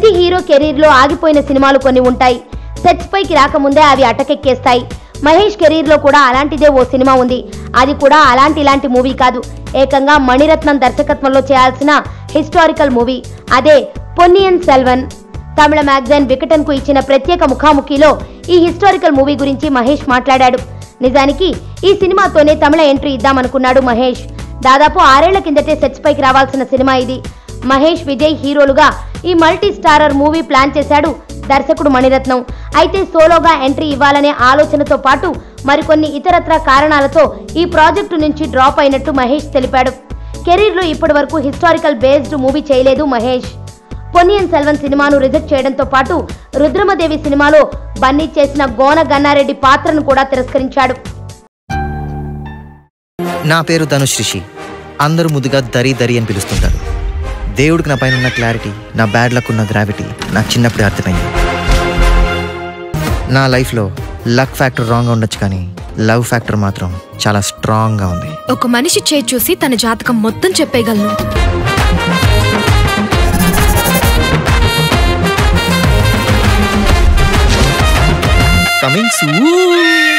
ప్రతి hero career లో ఆగిపోయిన సినిమాలు కొన్ని ఉంటాయి సెట్స్ పైకి రాకముందే అవి అటకెక్కేస్తాయి మహేష్ కెరీర్ లో కూడా అలాంటిదే ఓ సినిమా ఉంది అది కూడా అలాంటి ఇలాంటి మూవీ కాదు ఏకంగా మణిరత్నం దర్శకత్వంలో చేయాల్సిన హిస్టారికల్ మూవీ అదే పొన్నియన్ సెల్వన్ తమిళ మ్యాగజైన్ వికటన్ కు ఇచ్చిన ప్రత్యేక ముఖాముఖిలో ఈ హిస్టారికల్ మూవీ గురించి మహేష్ మాట్లాడాడు నిజానికి ఈ సినిమాతోనే తమిళ ఎంట్రీ ఇద్దామనుకున్నాడు మహేష్ దాదాపు ఆరేళ్ల కిందటే సెట్స్ పైకి రావాల్సిన సినిమా ఇది మహేష్ విజయ్ హీరోలుగా ఈ మల్టీ స్టారర్ మూవీ ప్లాన్ చేశాడు దర్శకుడు మణిరత్నం అయితే సోలోగా ఎంట్రీ ఇవ్వాలనే ఆలోచనతో పాటు మరికొన్ని ఇతరత్ర కారణాలతో ఈ ప్రాజెక్టు నుంచి డ్రాప్ అయినట్టు మహేష్ తెలిపాడు కెరీర్లో ఇప్పటి వరకు హిస్టారికల్ బేస్డ్ మూవీ చేయలేదు మహేష్ పొన్నియన్ సెల్వన్ సినిమాను రిజెక్ట్ చేయడంతో పాటు రుద్రమదేవి సినిమాలో బన్నీ చేసిన గోన గన్నారెడ్డి పాత్రను కూడా తిరస్కరించాడు నా పేరు ధనుష్ రిషి అందరూ ముద్దుగా దరి దరి అని పిలుస్తుంటారు దేవుడికి నా పైన ఉన్న క్లారిటీ నా బ్యాడ్ లక్ ఉన్న గ్రావిటీ నాకు చిన్నప్పుడే అర్థమైంది నా లైఫ్లో లక్ ఫ్యాక్టర్ రాంగ్గా ఉండొచ్చు కానీ లవ్ ఫ్యాక్టర్ మాత్రం చాలా స్ట్రాంగ్గా ఉంది ఒక మనిషి చేయి చూసి తన జాతకం మొత్తం చెప్పేయగలను కమింగ్ సూ